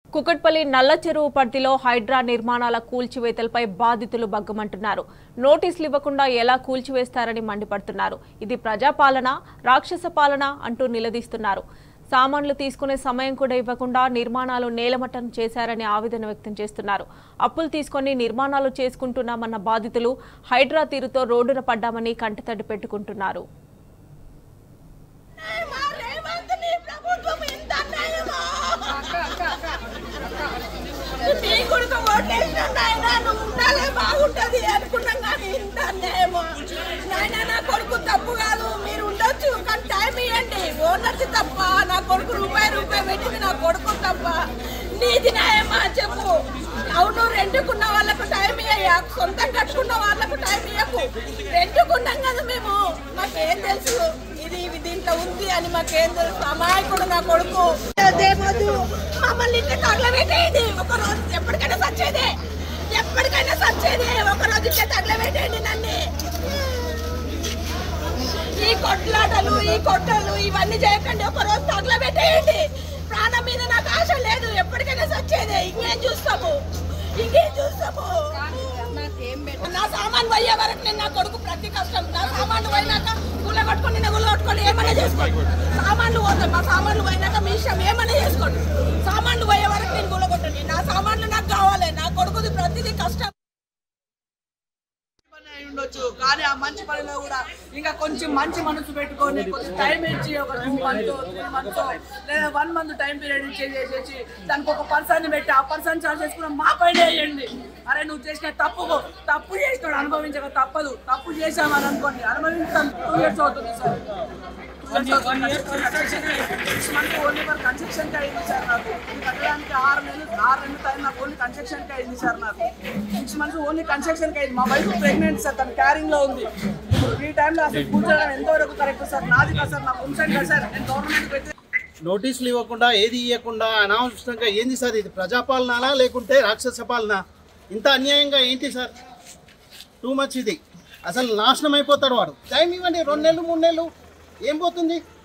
కుకట్పల్లి నల్ల చెరువు పరిధిలో హైడ్రా నిర్మాణాల కూల్చివేతలపై బాధితులు బగ్గమంటున్నారు నోటీసులు ఇవ్వకుండా ఎలా కూల్చివేస్తారని మండిపడుతున్నారు ఇది ప్రజాపాలన రాక్షస పాలన అంటూ నిలదీస్తున్నారు సామాన్లు తీసుకునే సమయం కూడా ఇవ్వకుండా నిర్మాణాలు నేలమట్టం చేశారని ఆవేదన వ్యక్తం చేస్తున్నారు అప్పులు తీసుకొని నిర్మాణాలు చేసుకుంటున్నామన్న బాధితులు హైడ్రా తీరుతో రోడ్డున పడ్డామని కంటతడి పెట్టుకుంటున్నారు మా రేవంత్ నీ ప్రభుత్వం ఇంత అన్యాయమా? నీ కొడుకు ఓటేసిన నాయన నువ్వు ఉండాలే బాగుంటది అనుకున్నాం కానీ ఇంత అన్యాయమా నాయన నా కొడుకు తప్పు కాదు మీరు ఉండొచ్చు కానీ టైం ఇవ్వండి ఓనర్స్ తప్ప నా కొడుకు రూపాయి రూపాయి పెట్టింది నా కొడుకు తప్ప నీది న్యాయమా చెప్పు అవును రెండుకున్న వాళ్ళకు టైం ఇయ్య సొంతం కట్టుకున్న వాళ్ళకు టైం ఇయ్యకు రెండుకున్నాం కదా మేము మాకేం తెలుసు ఇది ఇది దీంట్లో ఉంది అని మాకేం తెలుసు అమాయకుడు నా కొడుకు అదేమొద్దు మమ్మల్ని ఇంటి తగలబెట్టేది ఒక రోజు ఎప్పటికైనా సచ్చేదే ఎప్పటికైనా సచ్చేదే ఒక రోజు ఇంటి తగలబెట్టేయండి నన్ను ఈ కొట్లాటలు ఈ కొట్టలు ఇవన్నీ చేయకండి ఒక రోజు తగలబెట్టేయండి ప్రాణం మీద నాకు ఆశ లేదు ఎప్పటికైనా సచ్చేదే ఇంకేం చూస్తాము ఇంకేం చూస్తాము నా సామాన్ పోయే వరకు నేను నా కొడుకు ప్రతి కష్టం నా సామాన్లు పోయినాక గుల్ల కొట్టుకొని నిన్న గుల్ల కొట్టుకొని ఏమైనా చేసుకోండి సామాన్లు పోతాయి మా సామాన్లు పోయినాక మీ ఇష్టం ఏమైనా చేసుకోండి సామాన్లు పోయే వరకు నేను గుల్ల కొట్టండి నా సామాన్లు నాకు కావాలి నా కొడుకుది ప్రతిదీ కష్టం పని అయి ఉండొచ్చు కానీ ఆ మంచి పనిలో కూడా ఇంకా కొంచెం మంచి మనసు పెట్టుకొని కొంచెం టైం ఇచ్చి ఒక టూ మంత్ త్రీ మంత్స్ లేదా వన్ మంత్ టైం పీరియడ్ ఇచ్చి చేసేసి దానికి ఒక పర్సన్ పెట్టి ఆ పర్సన్ చార్జ్ చేసుకున్న మా పైన వేయండి అరే నువ్వు చేసిన తప్పు తప్పు చేసినాడు అనుభవించక తప్పదు తప్పు చేసామని అనుకోండి అనుభవించాం టూ ఇయర్స్ అవుతుంది సార్ ఓన్లీ ఫర్ కన్స్ట్రక్షన్ కి అయింది సార్ నాకు ఇది కట్టడానికి ఆరు నెలలు ఆరు నెలలు టైం నాకు ఓన్లీ కన్స్ట్రక్షన్ కి అయింది సార్ నాకు సిక్స్ మంత్స్ ఓన్లీ కన్స్ట్రక్షన్ కి అయింది మా వైఫ్ ప్రెగ్నెంట్ సార్ తన క్యారింగ్ లో ఉంది ఇప్పుడు ఈ టైంలో అసలు కూర్చోవడం ఎంతవరకు కరెక్ట్ సార్ నాది కాదు సార్ నా ఉంచండి కదా సార్ నేను గవర్నమెంట్ పెట్టి నోటీసులు ఇవ్వకుండా ఏది ఇవ్వకుండా అనవసరంగా ఏంది సార్ ఇది ప్రజాపాలన లేకుంటే రాక్షస పాలన ఇంత అన్యాయంగా ఏంటి సార్ టూ మచ్ ఇది అసలు నాశనం అయిపోతాడు వాడు టైం ఇవ్వండి రెండు నెలలు మూడు నెలలు ఏం పోతుంది